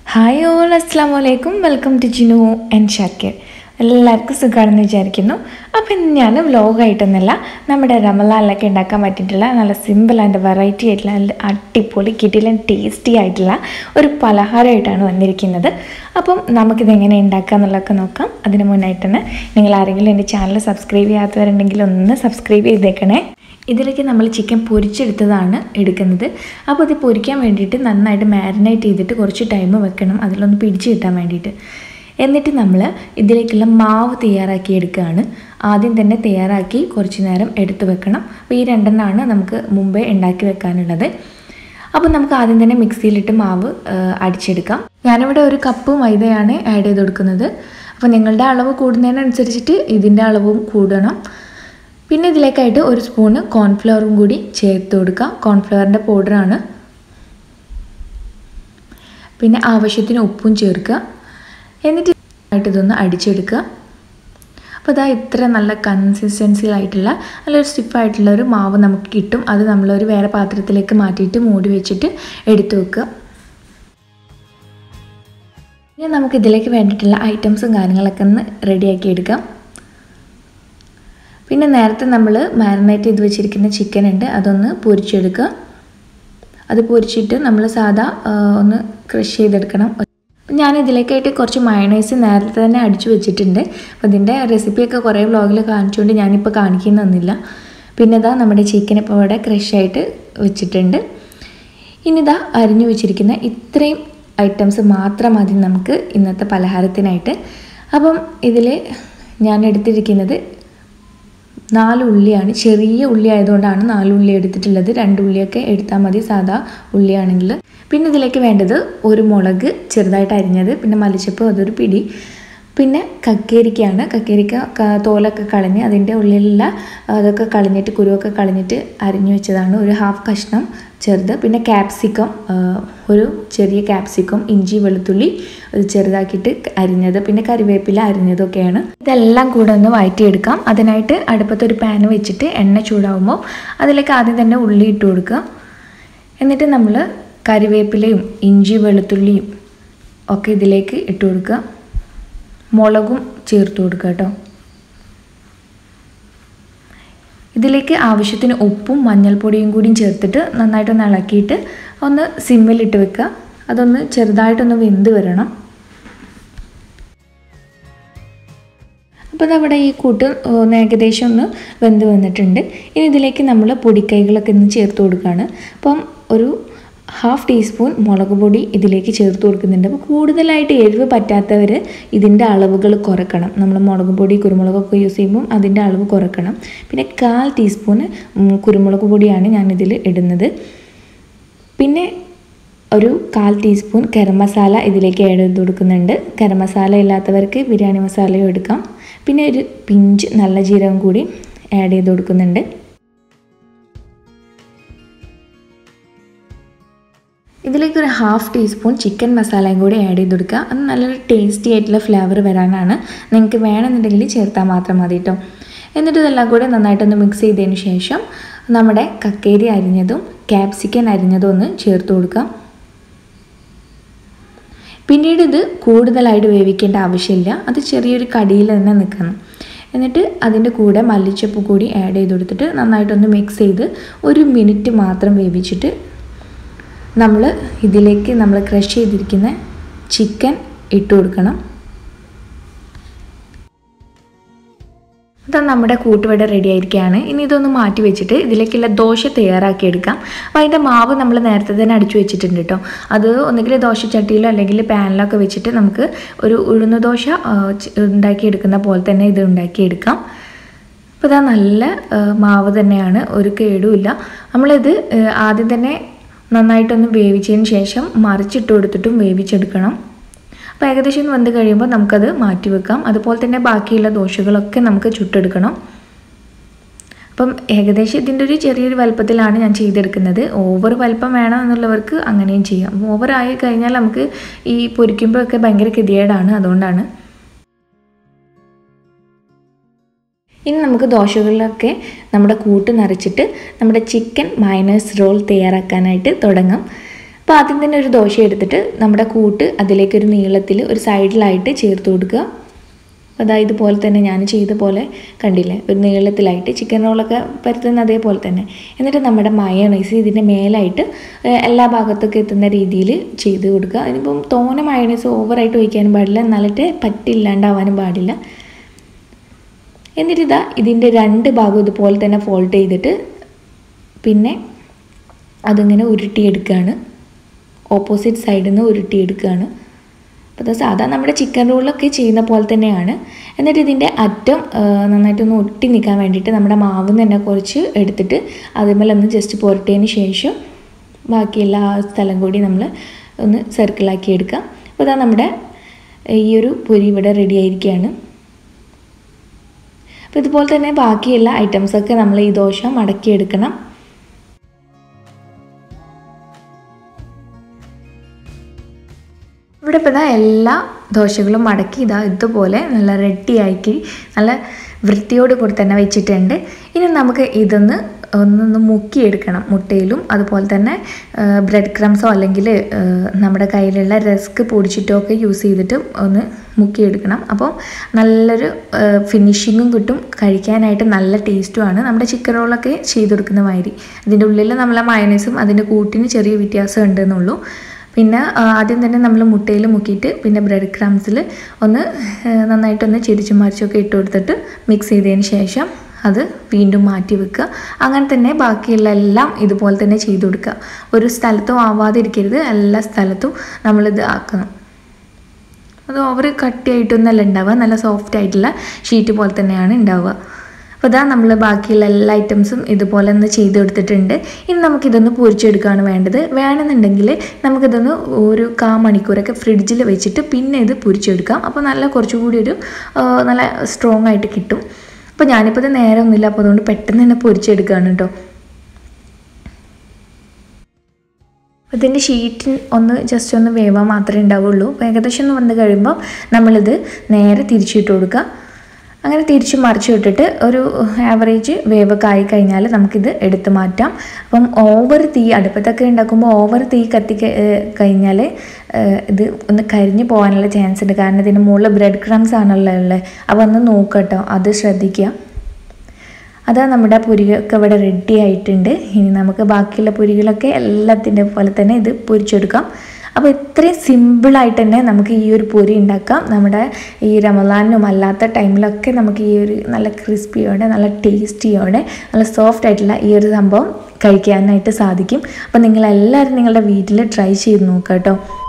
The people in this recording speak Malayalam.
ഹായ് ഓൾ അസ്സാം വലൈക്കും welcome to Jinu and Shakir എല്ലാവർക്കും സുഖമാണെന്ന് വിചാരിക്കുന്നു അപ്പം ഇന്ന് ഞാൻ വ്ലോഗായിട്ടൊന്നുമല്ല നമ്മുടെ റമലാനിലൊക്കെ ഉണ്ടാക്കാൻ പറ്റിയിട്ടുള്ള നല്ല സിമ്പിൾ ആൻഡ് വെറൈറ്റി ആയിട്ടുള്ള നല്ല അടിപൊളി കിട്ടിലും ടേസ്റ്റി ആയിട്ടുള്ള ഒരു പലഹാരമായിട്ടാണ് വന്നിരിക്കുന്നത് അപ്പം നമുക്കിത് എങ്ങനെ ഉണ്ടാക്കുക എന്നുള്ളതൊക്കെ നോക്കാം അതിന് മുന്നായിട്ട് തന്നെ നിങ്ങൾ ആരെങ്കിലും എൻ്റെ ചാനൽ സബ്സ്ക്രൈബ് ചെയ്യാത്തവരുണ്ടെങ്കിൽ ഒന്ന് സബ്സ്ക്രൈബ് ചെയ്തേക്കണേ ഇതിലേക്ക് നമ്മൾ ചിക്കൻ പൊരിച്ചെടുത്തതാണ് എടുക്കുന്നത് അപ്പോൾ ഇത് പൊരിക്കാൻ വേണ്ടിയിട്ട് നന്നായിട്ട് മാരിനേറ്റ് ചെയ്തിട്ട് കുറച്ച് ടൈം വെക്കണം അതിലൊന്ന് പിടിച്ച് കിട്ടാൻ വേണ്ടിയിട്ട് എന്നിട്ട് നമ്മൾ ഇതിലേക്കുള്ള മാവ് തയ്യാറാക്കി എടുക്കുകയാണ് ആദ്യം തന്നെ തയ്യാറാക്കി കുറച്ച് നേരം എടുത്ത് വെക്കണം അപ്പോൾ ഈ രണ്ടെണ്ണമാണ് നമുക്ക് മുമ്പേ ഉണ്ടാക്കി വെക്കാനുള്ളത് അപ്പോൾ നമുക്ക് ആദ്യം തന്നെ മിക്സിയിലിട്ട് മാവ് ആ, അടിച്ചെടുക്കാം ഞാനിവിടെ ഒരു കപ്പ് മൈദയാണ് ആഡ് ചെയ്ത് കൊടുക്കുന്നത് അപ്പോൾ നിങ്ങളുടെ അളവ് കൂടുന്നതിനനുസരിച്ചിട്ട് ഇതിൻ്റെ അളവും കൂടണം പിന്നെ ഇതിലേക്കായിട്ട് ഒരു സ്പൂണ് കോൺഫ്ലവറും കൂടി ചേർത്ത് കൊടുക്കുക കോൺഫ്ലവറിൻ്റെ പൗഡറാണ് പിന്നെ ആവശ്യത്തിന് ഉപ്പും ചേർക്കുക എന്നിട്ട് ആയിട്ട് ഇതൊന്ന് അടിച്ചെടുക്കുക അപ്പോൾ ഇതാ ഇത്ര നല്ല കൺസിസ്റ്റൻസിയിലായിട്ടുള്ള നല്ലൊരു സ്റ്റിഫായിട്ടുള്ള ഒരു മാവ് നമുക്ക് കിട്ടും അത് നമ്മളൊരു വേറെ പാത്രത്തിലേക്ക് മാറ്റിയിട്ട് മൂടി വെച്ചിട്ട് എടുത്തു വെക്കുക ഇനി നമുക്ക് ഇതിലേക്ക് വേണ്ടിയിട്ടുള്ള ഐറ്റംസും കാര്യങ്ങളൊക്കെ ഒന്ന് റെഡിയാക്കി എടുക്കാം പിന്നെ നേരത്തെ നമ്മൾ മാരിനേറ്റ് ചെയ്ത് വെച്ചിരിക്കുന്ന ചിക്കൻ ഉണ്ട് അതൊന്ന് പൊരിച്ചെടുക്കുക അത് പൊരിച്ചിട്ട് നമ്മൾ സാധാ ആ, ഒന്ന് ക്രഷ് ചെയ്തെടുക്കണം ഞാൻ ഇതിലേക്കായിട്ട് കുറച്ച് മയണൈസ് നേരത്തെ തന്നെ അടിച്ചു വെച്ചിട്ടുണ്ട് അപ്പോൾ ഇതിൻ്റെ റെസിപ്പിയൊക്കെ കുറേ വ്ളോഗിൽ കാണിച്ചുകൊണ്ട് ഞാനിപ്പോൾ കാണിക്കുന്നൊന്നുമില്ല പിന്നെ ഇതാ നമ്മുടെ ചിക്കൻ ഇപ്പോൾ ഇവിടെ ക്രഷായിട്ട് വെച്ചിട്ടുണ്ട് ഇനി ഇതാ അരിഞ്ഞു വെച്ചിരിക്കുന്ന ഇത്രയും ഐറ്റംസ് മാത്രം മതി നമുക്ക് ഇന്നത്തെ പലഹാരത്തിനായിട്ട് അപ്പം ഇതിൽ ഞാൻ എടുത്തിരിക്കുന്നത് നാല് ഉള്ളിയാണ് ചെറിയ ഉള്ളി ആയതുകൊണ്ടാണ് നാല് ഉള്ളി എടുത്തിട്ടുള്ളത് രണ്ട് ഉള്ളിയൊക്കെ എടുത്താൽ മതി സാധാ ഉള്ളിയാണെങ്കിൽ പിന്നെ ഇതിലേക്ക് വേണ്ടത് ഒരു മുളക് ചെറുതായിട്ട് അരിഞ്ഞത് പിന്നെ മല്ലിച്ചപ്പ് അതൊരു പിടി പിന്നെ കക്കേരിക്കയാണ് കക്കേരിക്ക ക- തോലൊക്കെ കളഞ്ഞ് അതിൻ്റെ ഉള്ളിലുള്ള അതൊക്കെ കളഞ്ഞിട്ട് കുരുവൊക്കെ കളഞ്ഞിട്ട് അരിഞ്ഞു വെച്ചതാണ് ഒരു ഹാഫ് കഷ്ണം ചെറുത് പിന്നെ ക്യാപ്സിക്കം ആ, ഒരു ചെറിയ ക്യാപ്സിക്കം ഇഞ്ചി വെളുത്തുള്ളി അത് ചെറുതാക്കിയിട്ട് അരിഞ്ഞത് പിന്നെ കറിവേപ്പില അരിഞ്ഞതൊക്കെയാണ് ഇതെല്ലാം കൂടെ ഒന്ന് വഴറ്റിയെടുക്കാം അതിനായിട്ട് അടുപ്പത്തൊരു പാൻ വെച്ചിട്ട് എണ്ണ ചൂടാവുമ്പോൾ അതിലേക്ക് ആദ്യം തന്നെ ഉള്ളി ഇട്ട് കൊടുക്കുക എന്നിട്ട് നമ്മൾ കറിവേപ്പിലയും ഇഞ്ചി വെളുത്തുള്ളിയും ഒക്കെ ഇതിലേക്ക് ഇട്ട് കൊടുക്കുക മുളകും ചേർത്ത് കൊടുക്കുക കേട്ടോ ഇതിലേക്ക് ആവശ്യത്തിന് ഉപ്പും മഞ്ഞൾപ്പൊടിയും കൂടിയും ചേർത്തിട്ട് നന്നായിട്ടൊന്ന് ഇളക്കിയിട്ട് ഒന്ന് സിമ്മിലിട്ട് വെക്കുക അതൊന്ന് ചെറുതായിട്ടൊന്ന് വെന്ത് വരണം അപ്പോൾ അതവിടെ ഈ കൂട്ട് ഒന്ന് ഏകദേശം ഒന്ന് വെന്ത് വന്നിട്ടുണ്ട് ഇനി ഇതിലേക്ക് നമ്മൾ പൊടിക്കൈകളൊക്കെ ഒന്ന് ചേർത്ത് കൊടുക്കുകയാണ് അപ്പം ഒരു ഹാഫ് ടീസ്പൂൺ മുളക് പൊടി ഇതിലേക്ക് ചേർത്ത് കൊടുക്കുന്നുണ്ട് അപ്പോൾ കൂടുതലായിട്ട് എരിവ് പറ്റാത്തവർ ഇതിൻ്റെ അളവുകൾ കുറക്കണം നമ്മൾ മുളക് പൊടി കുരുമുളകൊക്കെ യൂസ് ചെയ്യുമ്പം അതിൻ്റെ അളവ് കുറക്കണം പിന്നെ കാൽ ടീസ്പൂണ് ഉം, കുരുമുളക് പൊടിയാണ് ഞാനിതിൽ ഇടുന്നത് പിന്നെ ഒരു കാൽ ടീസ്പൂൺ ഗരം മസാല ഇതിലേക്ക് ആഡ് ചെയ്ത് കൊടുക്കുന്നുണ്ട് ഗരം മസാല ഇല്ലാത്തവർക്ക് ബിരിയാണി മസാലയും എടുക്കാം പിന്നെ ഒരു പിഞ്ച് നല്ല ജീരകം കൂടി ആഡ് ചെയ്ത് കൊടുക്കുന്നുണ്ട് ഇതിലേക്ക് ഒരു ഹാഫ് ടീസ്പൂൺ ചിക്കൻ മസാലയും കൂടി ആഡ് ചെയ്ത് കൊടുക്കുക അത് നല്ലൊരു ടേസ്റ്റി ആയിട്ടുള്ള ഫ്ലേവർ വരാനാണ് നിങ്ങൾക്ക് വേണമെന്നുണ്ടെങ്കിൽ ചേർത്താൽ മാത്രം മതി കേട്ടോ എന്നിട്ട് ഇതെല്ലാം കൂടി നന്നായിട്ടൊന്ന് മിക്സ് ചെയ്തതിന് ശേഷം നമ്മുടെ കക്കേരി അരിഞ്ഞതും ക്യാപ്സിക്കൻ അരിഞ്ഞതും ഒന്ന് ചേർത്ത് കൊടുക്കാം പിന്നീട് ഇത് കൂടുതലായിട്ട് വേവിക്കേണ്ട ആവശ്യമില്ല അത് ചെറിയൊരു കടിയിൽ തന്നെ നിൽക്കണം എന്നിട്ട് അതിൻ്റെ കൂടെ മല്ലിച്ചപ്പ് കൂടി ആഡ് ചെയ്ത് കൊടുത്തിട്ട് നന്നായിട്ടൊന്ന് മിക്സ് ചെയ്ത് ഒരു മിനിറ്റ് മാത്രം വേവിച്ചിട്ട് നമ്മൾ ഇതിലേക്ക് നമ്മൾ ക്രഷ് ചെയ്തിരിക്കുന്ന ചിക്കൻ ഇട്ട് കൊടുക്കണം ഇതാ നമ്മുടെ കൂട്ടുവട റെഡി ആയിരിക്കുകയാണ് ഇനി ഇതൊന്ന് മാറ്റി വെച്ചിട്ട് ഇതിലേക്കുള്ള ദോശ തയ്യാറാക്കി എടുക്കാം അപ്പോൾ അതിൻ്റെ മാവ് നമ്മൾ നേരത്തെ തന്നെ അടിച്ചു വെച്ചിട്ടുണ്ട് കേട്ടോ അത് ഒന്നുകിൽ ദോശച്ചട്ടിയിലോ അല്ലെങ്കിൽ പാനിലോ ഒക്കെ വെച്ചിട്ട് നമുക്ക് ഒരു ഉഴുന്ന ദോശ ആ, ച- ഉണ്ടാക്കിയെടുക്കുന്ന പോലെ തന്നെ ഇത് ഉണ്ടാക്കിയെടുക്കാം അപ്പോൾ ഇതാ നല്ല ആ, മാവ് തന്നെയാണ് ഒരു കേടുമില്ല നമ്മളിത് ആ, ആദ്യം തന്നെ നന്നായിട്ടൊന്ന് വേവിച്ചതിന് ശേഷം മറിച്ചിട്ട് കൊടുത്തിട്ടും വേവിച്ചെടുക്കണം അപ്പോൾ ഏകദേശം ഒന്ന് വെന്ത് കഴിയുമ്പോൾ നമുക്കത് മാറ്റി വെക്കാം അതുപോലെ തന്നെ ബാക്കിയുള്ള ദോശകളൊക്കെ നമുക്ക് ചുട്ടെടുക്കണം അപ്പം ഏകദേശം ഇതിൻ്റെ ഒരു ചെറിയൊരു വലുപ്പത്തിലാണ് ഞാൻ ചെയ്തെടുക്കുന്നത് ഓവർ വലുപ്പം വേണം എന്നുള്ളവർക്ക് അങ്ങനെയും ചെയ്യാം ഓവർ ആയി കഴിഞ്ഞാൽ നമുക്ക് ഈ പൊരിക്കുമ്പോഴൊക്കെ ഭയങ്കര ഗതികേടാണ് അതുകൊണ്ടാണ് ഇനി നമുക്ക് ദോശകളിലൊക്കെ നമ്മുടെ കൂട്ട് നിറച്ചിട്ട് നമ്മുടെ ചിക്കൻ മൈനസ് റോൾ തയ്യാറാക്കാനായിട്ട് തുടങ്ങാം അപ്പോൾ ആദ്യം തന്നെ ഒരു ദോശ എടുത്തിട്ട് നമ്മുടെ കൂട്ട് അതിലേക്ക് ഒരു നീളത്തിൽ ഒരു സൈഡിലായിട്ട് ചേർത്ത് കൊടുക്കുക അതായത് ഇതുപോലെ തന്നെ ഞാൻ ചെയ്ത പോലെ കണ്ടില്ലേ ഒരു നീളത്തിലായിട്ട് ചിക്കൻ റോളൊക്കെ പരത്തുന്ന അതേപോലെ തന്നെ എന്നിട്ട് നമ്മുടെ മയോണൈസ് ഇതിൻ്റെ മേലായിട്ട് ഏഹ്, എല്ലാ ഭാഗത്തൊക്കെ എത്തുന്ന രീതിയിൽ ചെയ്ത് കൊടുക്കുക അതിനിപ്പം തോന മയോണൈസ് ഓവറായിട്ട് ഒഴിക്കാനും പാടില്ല എന്നാലിട്ട് പറ്റില്ലാണ്ടാവാനും പാടില്ല എന്നിട്ട് ഇതാ ഇതിൻ്റെ രണ്ട് ഭാഗം ഇതുപോലെ തന്നെ ഫോൾഡ് ചെയ്തിട്ട് പിന്നെ അതിങ്ങനെ ഉരുട്ടിയെടുക്കുകയാണ് ഓപ്പോസിറ്റ് സൈഡിൽ നിന്ന് ഉരുട്ടിയെടുക്കുകയാണ് അപ്പോൾ അത് സാധാ നമ്മുടെ ചിക്കൻ റോളൊക്കെ ചെയ്യുന്ന പോലെ തന്നെയാണ് എന്നിട്ട് ഇതിൻ്റെ അറ്റം ആ, നന്നായിട്ടൊന്ന് ഒട്ടി നിൽക്കാൻ വേണ്ടിയിട്ട് നമ്മുടെ മാവ് തന്നെ കുറച്ച് എടുത്തിട്ട് അതിന്മേലൊന്ന് ജസ്റ്റ് പുരട്ടിയതിന് ശേഷം ബാക്കി എല്ലാ സ്ഥലം കൂടി നമ്മൾ ഒന്ന് സർക്കിളാക്കി എടുക്കുക അപ്പോൾ ഇതാ നമ്മുടെ ഈ ഒരു പൊരി ഇവിടെ റെഡി ആയിരിക്കുകയാണ് അപ്പോൾ ഇതുപോലെ തന്നെ ബാക്കിയുള്ള ഐറ്റംസൊക്കെ നമ്മൾ ഈ ദോശ മടക്കിയെടുക്കണം ഇവിടെ ഇപ്പോൾ ഇതാ എല്ലാ ദോശകളും മടക്കി ഇതാ ഇതുപോലെ നല്ല റെഡിയാക്കി നല്ല വൃത്തിയോട് കൂടി തന്നെ വെച്ചിട്ടുണ്ട് ഇനി നമുക്ക് ഇതൊന്ന് ഒന്നൊന്ന് മുക്കിയെടുക്കണം മുട്ടയിലും അതുപോലെ തന്നെ ബ്രെഡ് ക്രംസോ അല്ലെങ്കിൽ നമ്മുടെ കയ്യിലുള്ള റസ്ക് പൊടിച്ചിട്ടോ ഒക്കെ യൂസ് ചെയ്തിട്ട് ഒന്ന് മുക്കിയെടുക്കണം അപ്പോൾ നല്ലൊരു ഫിനിഷിങ്ങും കിട്ടും കഴിക്കാനായിട്ട് നല്ല ടേസ്റ്റുമാണ് നമ്മുടെ ചിക്കൻ റോളൊക്കെ ചെയ്ത് കൊടുക്കുന്ന മാതിരി അതിൻ്റെ ഉള്ളിൽ നമ്മളെ മയനൈസും അതിൻ്റെ കൂട്ടിന് ചെറിയ വ്യത്യാസം ഉണ്ടെന്നുള്ളൂ പിന്നെ ആ, ആദ്യം തന്നെ നമ്മൾ മുട്ടയിൽ മുക്കിയിട്ട് പിന്നെ ബ്രെഡ് ക്രംസിൽ ഒന്ന് ആ, നന്നായിട്ടൊന്ന് ചിരിച്ചും മറിച്ചൊക്കെ ഇട്ട് കൊടുത്തിട്ട് മിക്സ് ചെയ്തതിന് ശേഷം അത് വീണ്ടും മാറ്റി വെക്കുക അങ്ങനെ തന്നെ ബാക്കിയുള്ള എല്ലാം ഇതുപോലെ തന്നെ ചെയ്ത് കൊടുക്കുക ഒരു സ്ഥലത്തും ആവാതിരിക്കരുത് എല്ലാ സ്ഥലത്തും നമ്മളിത് ആക്കണം അത് ഓവർ കട്ടിയായിട്ടൊന്നല്ല ഉണ്ടാവുക നല്ല സോഫ്റ്റ് ആയിട്ടുള്ള ഷീറ്റ് പോലെ തന്നെയാണ് ഉണ്ടാവുക അപ്പോൾ ഇതാ നമ്മൾ ബാക്കിയുള്ള എല്ലാ ഐറ്റംസും ഇതുപോലെ ഒന്ന് ചെയ്ത് കൊടുത്തിട്ടുണ്ട് ഇനി നമുക്കിതൊന്ന് പൊരിച്ചെടുക്കുകയാണ് വേണ്ടത് വേണമെന്നുണ്ടെങ്കിൽ നമുക്കിതൊന്ന് ഒരു കാ മണിക്കൂറൊക്കെ ഫ്രിഡ്ജിൽ വെച്ചിട്ട് പിന്നെ ഇത് പൊരിച്ചെടുക്കാം അപ്പോൾ നല്ല കുറച്ചുകൂടി ഒരു ആ, നല്ല സ്ട്രോങ് ആയിട്ട് കിട്ടും അപ്പോൾ ഞാനിപ്പോൾ ഇത് നേരെ ഒന്നുമില്ല അപ്പോൾ അതുകൊണ്ട് പെട്ടെന്ന് തന്നെ പൊരിച്ചെടുക്കുകയാണ് കേട്ടോ ഇതിൻ്റെ ഷീറ്റ് ഒന്ന് ജസ്റ്റ് ഒന്ന് വേവാൻ മാത്രമേ ഉണ്ടാവുള്ളൂ അപ്പോൾ ഏകദേശം ഒന്ന് വന്ന് കഴിയുമ്പോൾ നമ്മളിത് നേരെ തിരിച്ചിട്ട് കൊടുക്കുക അങ്ങനെ തിരിച്ച് മറിച്ച് വിട്ടിട്ട് ഒരു ആവറേജ് വേവൊക്കെ ആയി കഴിഞ്ഞാൽ നമുക്കിത് എടുത്ത് മാറ്റാം അപ്പം ഓവർ തീ അടുപ്പത്തൊക്കെ ഉണ്ടാക്കുമ്പോൾ ഓവർ തീ കത്തി ക- ഏഹ് കഴിഞ്ഞാൽ ഏഹ് ഇത് ഒന്ന് കരിഞ്ഞു പോകാനുള്ള ചാൻസ് ഉണ്ട് കാരണം ഇതിന് മുകളിൽ ബ്രെഡ് ക്രംസ് ആണല്ലോ ഉള്ളത് അപ്പോൾ ഒന്ന് നോക്കട്ടോ അത് ശ്രദ്ധിക്കുക അതാ നമ്മുടെ പൊരികളൊക്കെ ഇവിടെ റെഡി ആയിട്ടുണ്ട് ഇനി നമുക്ക് ബാക്കിയുള്ള പൊരികളൊക്കെ എല്ലാത്തിൻ്റെ പോലെ തന്നെ ഇത് പൊരിച്ചെടുക്കാം അപ്പോൾ ഇത്രയും സിമ്പിളായിട്ട് തന്നെ നമുക്ക് ഈ ഒരു പൊരി ഉണ്ടാക്കാം നമ്മുടെ ഈ റമദാനിനും അല്ലാത്ത ടൈമിലൊക്കെ നമുക്ക് ഈ ഒരു നല്ല ക്രിസ്പിയോടെ നല്ല ടേസ്റ്റിയോടെ നല്ല സോഫ്റ്റ് ആയിട്ടുള്ള ഈ ഒരു സംഭവം കഴിക്കാനായിട്ട് സാധിക്കും അപ്പോൾ നിങ്ങളെല്ലാവരും നിങ്ങളുടെ വീട്ടിൽ ട്രൈ ചെയ്ത് നോക്കാം കേട്ടോ